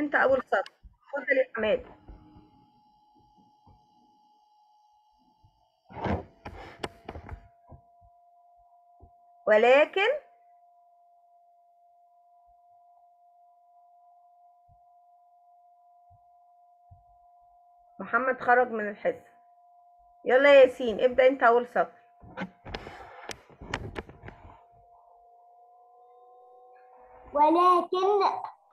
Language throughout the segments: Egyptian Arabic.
انت اول سطر اتفضل يا حماد ولكن محمد خرج من الحصة يلا يا ياسين ابدأ انت اول سطر ولكن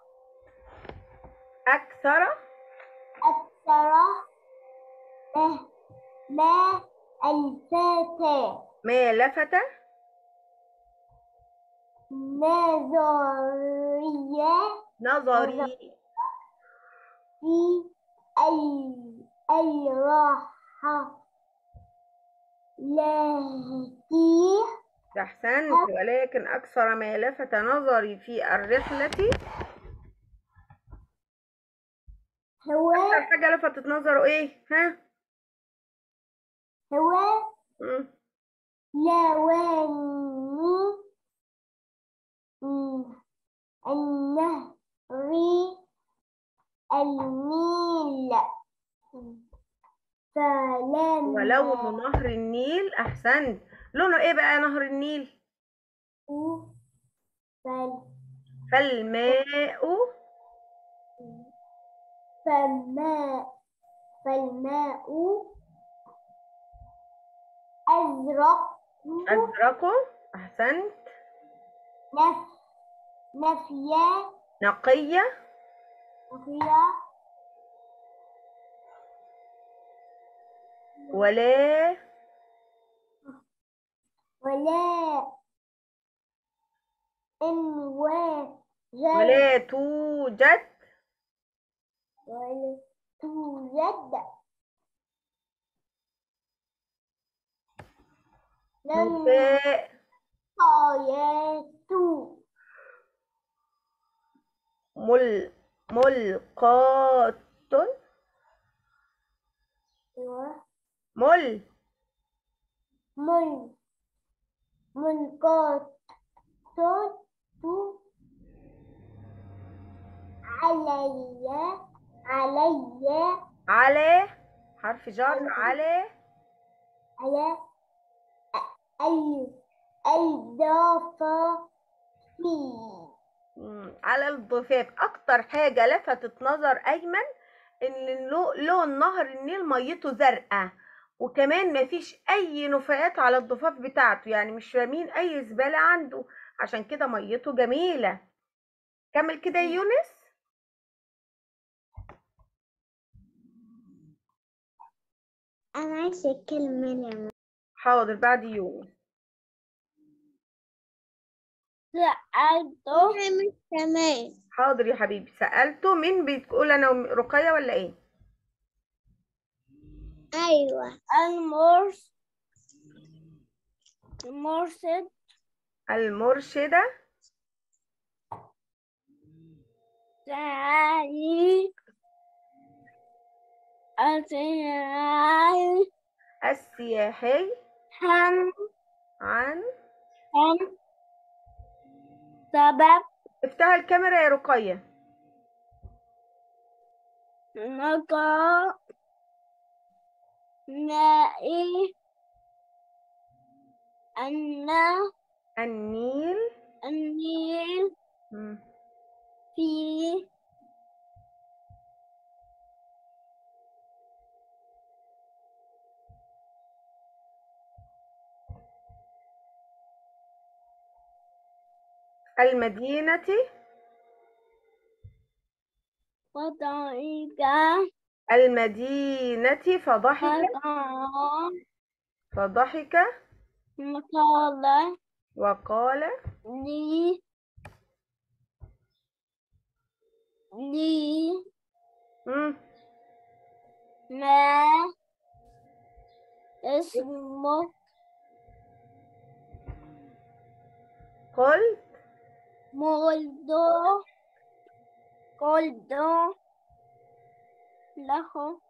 اكثر أكثر ما ما الفتى ما لفت نظرية نظري في ال- الراحة التي احسنت ولكن اكثر ما لفت نظري في الرحلة هو اكتر حاجة لفتت نظره ايه ها هو مم. لواني م- النهر النيل فلما ولون نهر النيل احسنت لونه ايه بقى نهر النيل فل- فالماء فالماء فالماء أزرق ازرق احسنت نف نفيا نقية نفيا ولا ولا إن وجد ولا توجد ولا توجد لم نفاء حياة مل ملقات مل مل ملقات علي علي على حرف جر على على أي الإضافة مم، على الضفاف اكتر حاجة لفتت نظر ايمن ان لو- لون نهر النيل ميته زرقاء وكمان مفيش اي نفايات على الضفاف بتاعته يعني مش رامين اي زبالة عنده عشان كده ميته جميلة كمل كده يا يونس أنا عايزة أتكلم يا حاضر بعد يونس سألته مش كمان حاضر يا حبيبي سألته مين بتقول انا وم- رقية ولا ايه أيوة المرس المرشد المرشدة تعالي السياحي السياحي هم عن هم سبب افتح الكاميرا يا رقية نقع نائي أن النيل النيل مم. في المدينة وطريقة المدينة فضحك فقع فضحك مقالة وقال لي لي مم. ما اسمك قلت مولدو قلت له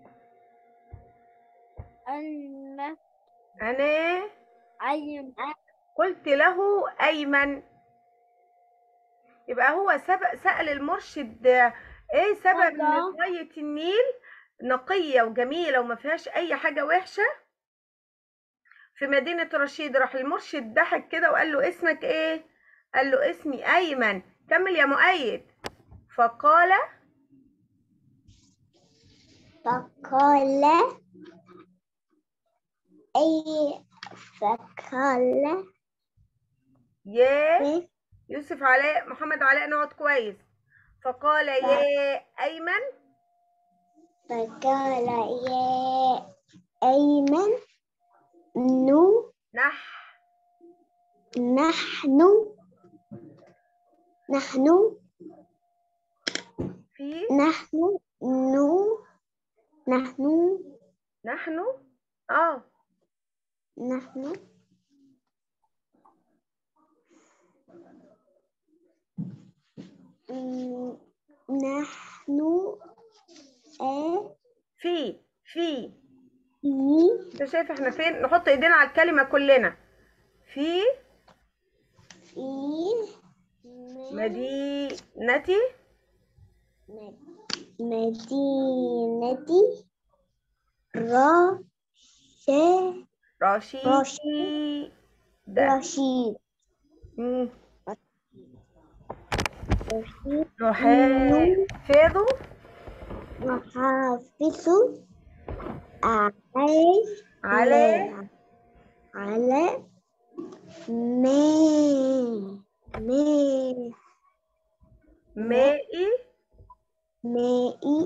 أنك أنا علم قلت له أيمن يبقى هو سبق سأل المرشد ايه سبب ان الله. ميه النيل نقيه وجميله وما فيهاش اي حاجه وحشه في مدينه رشيد راح المرشد ضحك كده وقال له اسمك ايه قال له اسمي ايمن كمل يا مؤيد فقال فقال أي فقال يا يوسف علاء محمد علاء نقط كويس فقال يا ايمن فقال يا أيمن نو نح نحن نحن في نحن نو نحن نحن اه نحن م- نحن آه في في في انت شايف احنا فين نحط ايدينا على الكلمه كلنا في في مدينتي مدينة رشيد رشيد ده رشيد مم. رشيد نحافظ محافظ على على على ما ما ماء ماء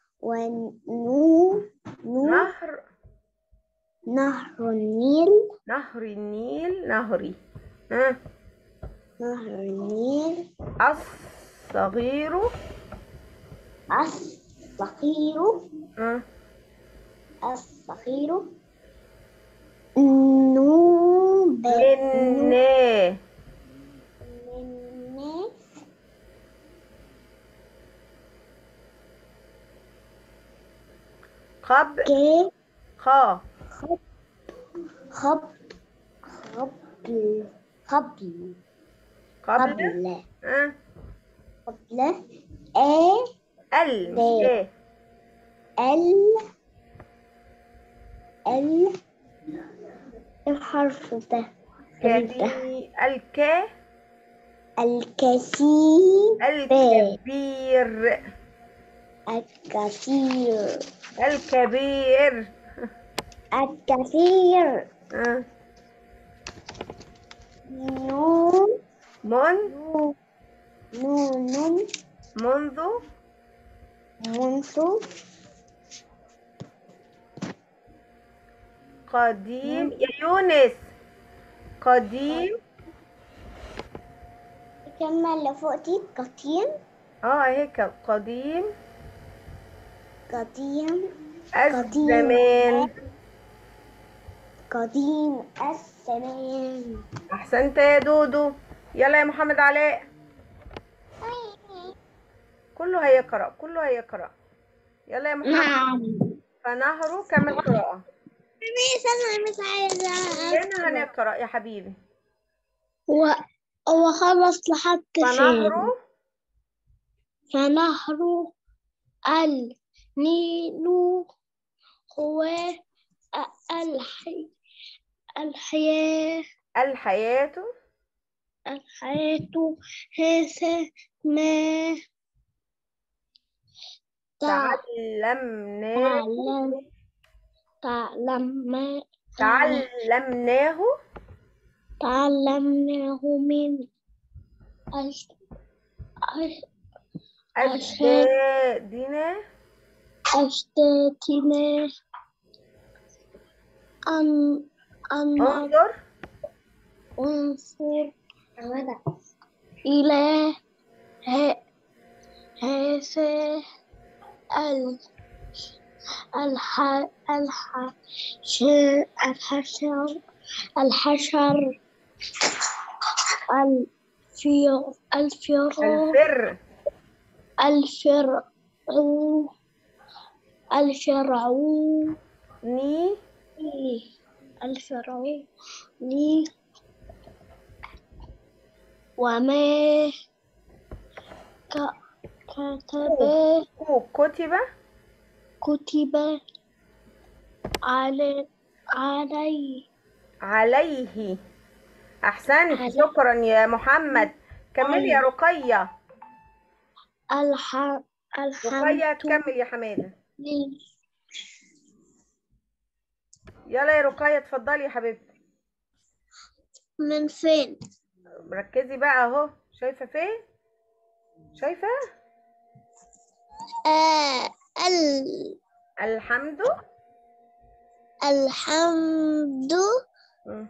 ونو نو نهر نهر النيل نهر النيل نهري ها نهر النيل الصغير الصغير ها الصغير نوب منا الناس قب كي خا خب خب قبل قبل قبل قبل ها قبل آ ال ب. إيه؟ ال ال الحرف ده غريب ده. كبير الك الكثير الكبير الكثير الكبير الكثير ها نون من نون نون منذ منذ قديم يا يونس قديم كمل اللي فوق دي قديم اه هيك قديم قديم الزمان قديم الزمان احسنت يا دودو يلا يا محمد علاء كله هيقرأ كله هيقرأ يلا يا محمد نعم فنهر كمل قراءة ميس انا مش عايزة هنا هنقرأ يا حبيبي و... وخلص لحد فين فنهر فنهر النيل هو الحي... الحياة الحياة الحياة هذا ما تع- تعلمناه تعلم تعلم تعلمناه تعلمناه من أج... أج... أجدادنا أجدادنا أن أن انظر انظر إلى ه- هذا ال الح الحشر الحشر الحشر الفير الفير الفر الفرع الفرعون ني الفرعون وما ك كتب كو كتب كتب علي علي عليه احسنت عليه. شكرا يا محمد كملي يا رقية الح رقية الحمد تكمل يا حمادة لله يلا يا رقية اتفضلي يا حبيبتي من فين ركزي بقى اهو شايفة فين شايفة آه ال الحمد الحمد مم.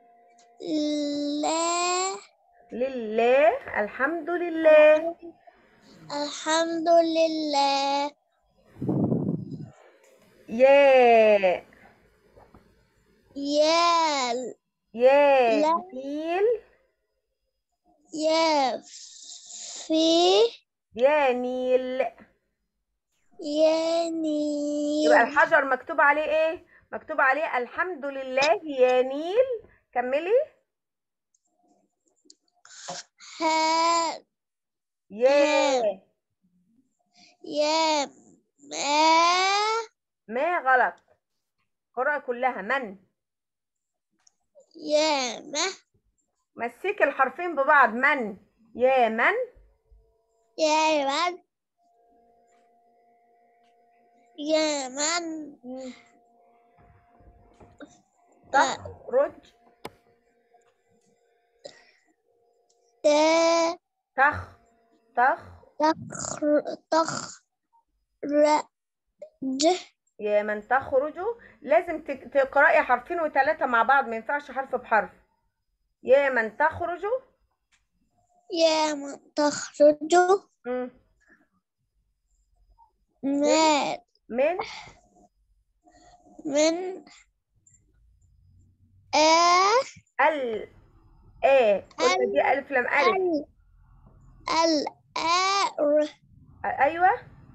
لله لله الحمد لله الحمد لله يا يا يا لا. نيل يا في يا نيل يا نيل يبقى الحجر مكتوب عليه ايه مكتوب عليه الحمد لله يا نيل كملي ها يا يا ما ما غلط قرأ كلها من يا ما مسك الحرفين ببعض من يا من يا من يا من تخرج تا تخ تخ تخر تخ ر ج يا من تخرج لازم تك- تقرأي حرفين وثلاثة مع بعض ما ينفعش حرف بحرف يا من تخرج يا من تخرج مم. ما من من آ ال ايه قلنا دي ألف لام ألف ال ال آر أيوة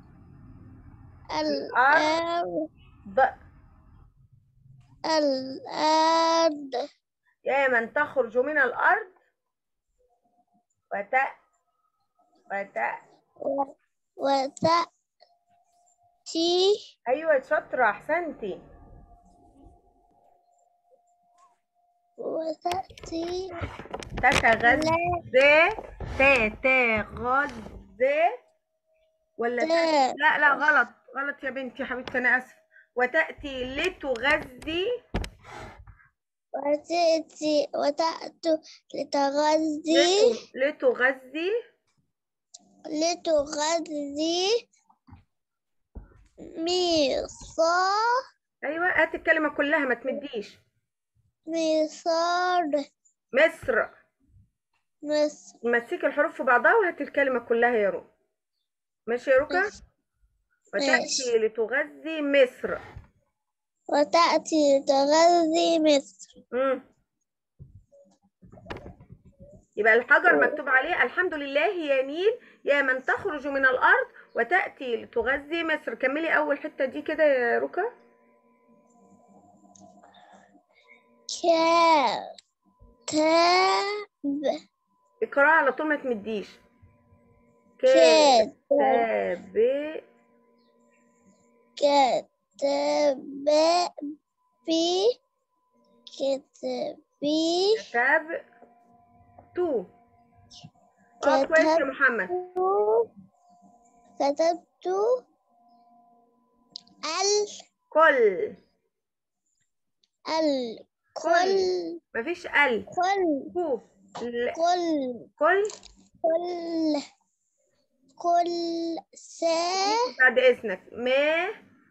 ال الأرض. آر ض الأرض يا من تخرج من الأرض وت وت و- وتأتي أيوة شاطرة أحسنتي وتأتي تتغذى تا تغذى ولا تا. تأتي لا لا غلط غلط يا بنتي يا حبيبتي أنا آسفة وتأتي لتغذي وتأتي وتأتي لتغذي لت- لتغذي لتغذي ميصار أيوة هات الكلمة كلها ما تمديش ميصار مصر مصر مسكي الحروف في بعضها وهات الكلمة كلها يا رو ماشي يا روكا ماشي. وتأتي لتغذي مصر وتأتي لتغذي مصر مم. يبقى الحجر مكتوب عليه الحمد لله يا نيل يا من تخرج من الأرض وتأتي لتغذي مصر كملي أول حتة دي كده يا روكا كتاب اقراها على طول ما تمديش كتاب كتاب كتاب بي كتبي كتاب تو اه كويس يا محمد كتبت ال كل الكل مفيش ال كل كو ل- كل كل كل كل سا بعد إذنك ما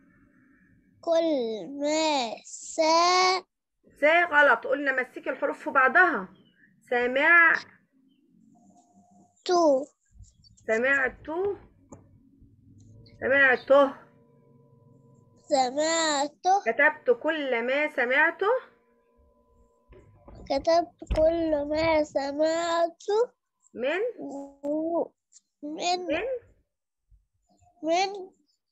كل ما سا سا غلط قلنا مسكي الحروف في بعضها سمع تو سمعت سمعته سمعت كتبت كل ما سمعته كتبت كل ما سمعت من و- من من من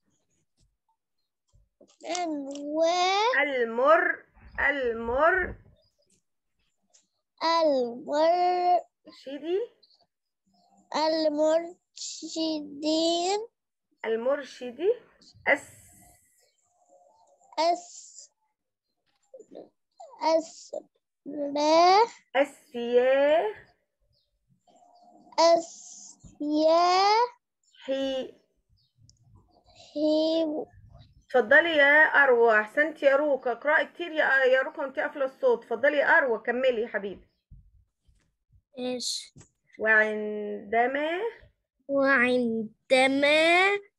من و المر المر المر شيدي المر المرشدين المرشد أس أس أسلا أسفياء أسيا حي هيو اتفضلي يا أروى أحسنتي يا روكا اقرأي كتير يا يا روكا وانت قافلة الصوت اتفضلي يا أروى كملي يا حبيبي إيش وعندما وعندما